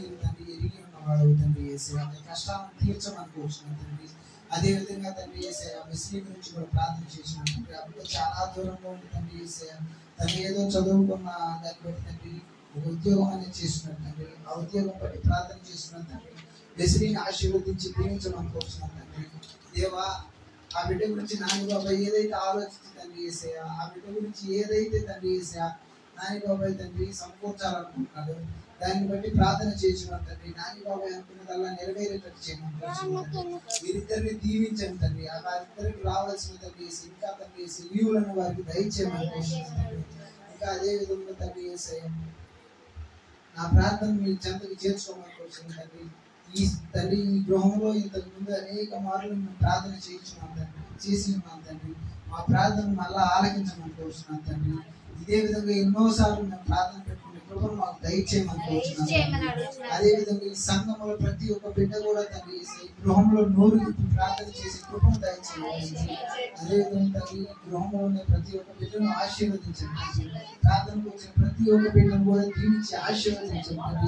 మీరు తండ్రి ఎరిగి ఉన్నవాడు తండ్రి వేసే అతని కష్టాలను తీర్చమని కోరుచున్నాను తండ్రి అదే విధంగా తండ్రి వేసే మిస్లీ గురించి కూడా ప్రార్థన చేసినాను తండ్రి అప్పుడు చాలా దూరంలో ఉండి తండ్రి వేసే తను ఏదో చదువుకున్న దాన్ని బట్టి తండ్రి ఒక ఉద్యోగం అనేది చేస్తున్నాడు తండ్రి ఆ ఉద్యోగం బట్టి ప్రార్థన చేస్తున్నాను తండ్రి వెసిలిని ఆశీర్వదించి దీవించమని కోరుతున్నాను తండ్రి దేవా ఆ బిడ్డ గురించి నాని బాబా ఏదైతే ఆలోచించి తండ్రి వేసేయ ఆ బిడ్డ గురించి ఏదైతే తండ్రి వేసేయ నాని బాబాయ్ తండ్రి సమకూర్చాలనుకుంటున్నాడు దాన్ని బట్టి ప్రార్థన చేస్తున్నాను తండ్రి నాని బాబాయ్ అనుకున్నదల్లా నెరవేరేటట్టు చేయమని కోరుచున్నాను తండ్రి. వీరిద్దరిని దీవించండి తండ్రి ఆ వారిద్దరికి రావాల్సిన తండ్రి వేసి ఇంకా తండ్రి వేసి లీవులను వారికి దయచేయమని కోరుచున్నాను తండ్రి ఇంకా అదే విధంగా తండ్రి వేసేయ నా ప్రార్థన మీ చెంతకు చేర్చుకోమని కోరుచున్నాను తండ్రి ఈ తండ్రి ఈ గృహంలో ఇంతకు ముందు అనేక మార్లు మేము ప్రార్థన చేయించున్నాం తండ్రి చేసి ఉన్నాం తండ్రి మా ప్రార్థన మళ్ళా ఆలకించమని కోరుచున్నాం తండ్రి ఇదే విధంగా ఎన్నోసార్లు మేము ప్రార్థన పెట్టుకునే కృపను మాకు దయచేయమని కోరుచున్నాం చేయమని తండ్రి. అడుగుతున్నాను. అదే విధంగా ఈ సంఘంలో ప్రతి ఒక్క బిడ్డ కూడా తండ్రి ఈ గృహంలో నోరు విప్పి ప్రార్థన చేసే కృపను దయచేయండి అదే విధంగా తండ్రి ఈ గృహంలో ఉన్న ప్రతి ఒక్క బిడ్డను ఆశీర్వదించండి తండ్రి. ప్రార్థనకు వచ్చిన ప్రతి ఒక్క బిడ్డను కూడా దీవించి ఆశీర్వదించండి తండ్రి.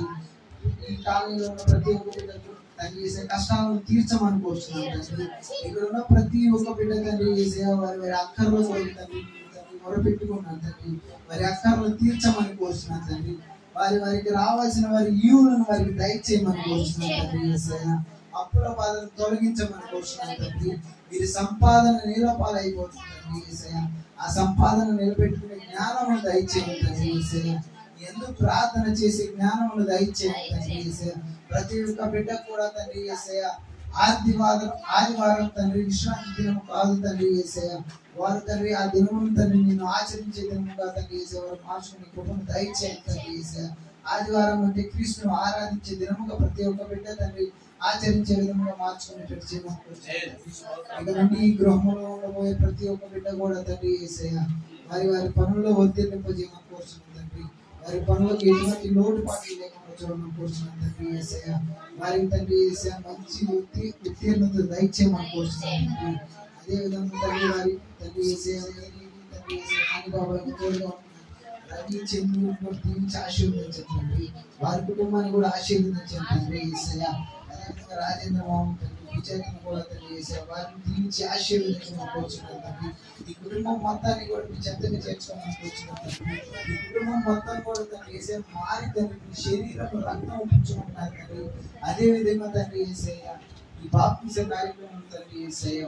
ఈ కాలనీలో ఉన్న ప్రతి ఒక్క బిడ్డకు తండ్రి చేసే కష్టాలను తీర్చమని కోరుతున్నాను తండ్రి ఇక్కడ ఉన్న ప్రతి ఒక్క బిడ్డ తండ్రి చేసే వారి వారి అక్కర్లో పోయి తండ్రి తండ్రి మొరపెట్టుకున్నాను తండ్రి వారి అక్కర్లను తీర్చమని కోరుతున్నాను తండ్రి వారి వారికి రావాల్సిన వారి ఈవులను వారికి దయచేయమని కోరుతున్నాను తండ్రి యేసయ్య. అప్పుల బాధను తొలగించమని కోరుతున్నాను తండ్రి వీరి సంపాదన నీలపాలైపోతుంది తండ్రి యేసయ్య. ఆ సంపాదన నిలబెట్టుకునే జ్ఞానమును దయచేయండి తండ్రి యేసయ్య. ఎందుకు ప్రార్థన చేసే జ్ఞానమును దయచేయండి తండ్రి యేసయ్య. ప్రతి ఒక్క బిడ్డ కూడా తండ్రి యేసయ్య ఆదివారం ఆదివారం తండ్రి విశ్రాంతి దినం కాదు తండ్రి యేసయ్య వారు తండ్రి ఆ దినమును తండ్రి నిన్ను ఆచరించే దినముగా తండ్రి యేసయ్య వారు మార్చుకునే కృపను దయచేయండి తండ్రి యేసయ్య ఆదివారం అంటే క్రీస్తును ఆరాధించే దినముగా ప్రతి ఒక్క బిడ్డ తండ్రి ఆచరించే విధముగా మార్చుకునేటట్టు చేయమని కోరుచున్నాను. ఇక నుండి ఈ గృహంలో ఉండబోయే ప్రతి ఒక్క బిడ్డ కూడా తండ్రి యేసయ్య వారి వారి పనుల్లో వర్ధిల్లింపజేయమని కోరుచున్నాను తండ్రి వారి పనులకు ఎటువంటి లోటుపాట్లు లేకుండా చూడమని కోరుచున్నాను తండ్రి యేసయ్య వారికి తండ్రి యేసయ్య మంచి ఉత్తి ఉత్తీర్ణత దయచేయమని కోరుచున్నాను తండ్రి అదే విధంగా తండ్రి వారి తండ్రి యేసయ్య తండ్రి యేసయ్య నాని బాబాకి తోడుగా ఉంటున్నాను రవి చంద్రుడు కూడా దీవించి ఆశీర్వదించండి తండ్రి వారి కుటుంబాన్ని కూడా ఆశీర్వదించండి తండ్రి యేసయ్య అదేవిధంగా రాజేంద్ర బాబు తండ్రి విజయతను కూడా తండ్రి యేసయ్య వారిని దీవించి ఆశీర్వదించమని కోరుచున్నాను తండ్రి ఈ కుటుంబం మొత్తాన్ని కూడా మీ చెంతగా చేర్చుకోమని కోరుచున్నాను తండ్రి ఈ కుటుంబం మొత్తం కూడా తండ్రి యేసయ్య మారి తండ్రి మీ శరీరం రక్తం ఉంచుకుంటున్నారు తండ్రి అదే విధంగా తండ్రి యేసయ్య ఈ బాప్తిస కార్యక్రమం తండ్రి యేసయ్య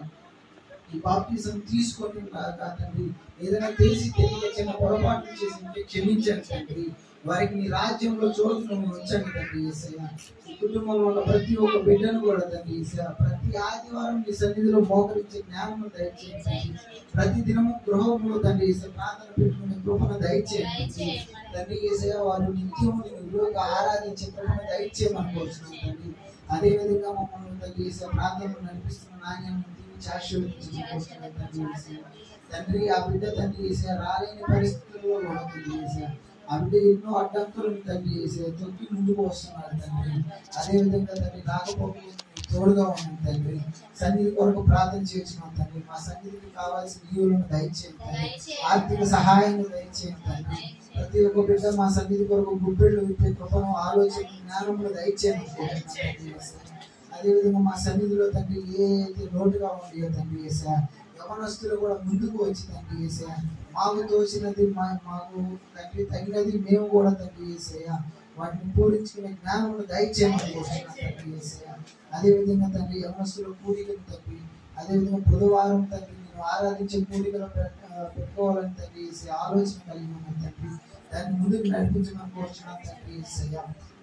ఈ బాప్తిజం తీసుకొని ఉన్నారా తండ్రి ఏదైనా తెలిసి తెలియక చిన్న పొరపాట్లు చేసి ఉంటే క్షమించండి తండ్రి వారికి నీ రాజ్యంలో చోటును ఉంచండి తండ్రి యేసయ్య ఈ కుటుంబంలో ఉన్న ప్రతి ఒక్క బిడ్డను కూడా తండ్రి యేసయ్య ప్రతి ఆదివారం నీ సన్నిధిలో మోకరించే జ్ఞానము దయచేయండి తండ్రి. ప్రతి దినము గృహంలో తండ్రి యేసయ్య ప్రార్థన పెట్టుకునే కృపను దయచేయండి తండ్రి. తండ్రి యేసయ్య వారు నిత్యము నిన్ను విలువగా ఆరాధించే కృపను దయచేయమని కోరుతున్నాను తండ్రి అదే విధంగా మమ్మల్ని తండ్రి యేసయ్య ప్రార్థనలు నడిపిస్తున్న నాణ్యాన్ని దీవించి ఆశీర్వదించమని కోరుతున్నాను తండ్రి యేసయ్య. తండ్రి ఆ బిడ్డ తండ్రి చేసే రాలేని పరిస్థితుల్లో కూడా తండ్రి చేసే ఆ బిడ్డ ఎన్నో అడ్డంకులను తండ్రి చేసే తొక్కి ముందుకు వస్తున్నాడు తండ్రి అదే విధంగా తండ్రి రాకపోకలు తోడుగా ఉన్నాం తండ్రి సన్నిధి కొరకు ప్రార్థన చేస్తున్నాం తండ్రి మా సన్నిధికి కావాల్సిన ఈవులను దయచేయండి తండ్రి ఆర్థిక సహాయం దయచేయండి తండ్రి ప్రతి ఒక్క బిడ్డ మా సన్నిధి కొరకు గుప్పెళ్ళు విప్పే కృపను ఆలోచన జ్ఞానములు దయచేయండి తండ్రి యేసయ్య. అదేవిధంగా మా సన్నిధిలో తండ్రి ఏ అయితే లోటుగా ఉండియో తండ్రి వేసా యవనస్తులు కూడా ముందుకు వచ్చి తండ్రి వేసా మాకు తోచినది మా మాకు తండ్రి తగినది మేము కూడా తండ్రి వేసేయ వాటిని పూరించుకునే జ్ఞానమును దయచేయమని కోరుతున్నాను తండ్రి వేసేయ అదేవిధంగా తండ్రి యవనస్తుల కూడికలు తండ్రి అదేవిధంగా బుధవారం తండ్రి నేను ఆరాధించే కూడికలు పెట్ట- పెట్టుకోవాలని తండ్రి వేసే ఆలోచన కలిగి ఉన్నాను తండ్రి దాన్ని ముందుకు నడిపించమని కోరుతున్నాను తండ్రి వేసేయ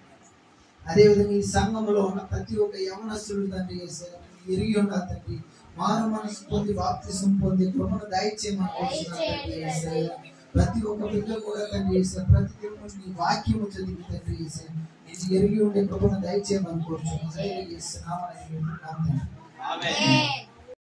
అదేవిధంగా ఈ సంఘంలో ఉన్న ప్రతి ఒక్క యవనస్తుడు తండ్రి యేసయ్య, మీరు ఎరిగి ఉన్నారు తండ్రి మారు మనసు పొంది బాప్తిసం పొంది కృపను దయచేయమని కోరుతున్నాను తండ్రి యేసయ్య. ప్రతి ఒక్క బిడ్డ కూడా తండ్రి యేసయ్య, ప్రతి దినము నీ వాక్యము చదివి తండ్రి యేసయ్య, నేను ఎరిగి ఉండే కృపను దయచేయమని కోరుచున్నాను అదే యేసు నామమున నేను వేడుకుంటున్నాను తండ్రి. ఆమేన్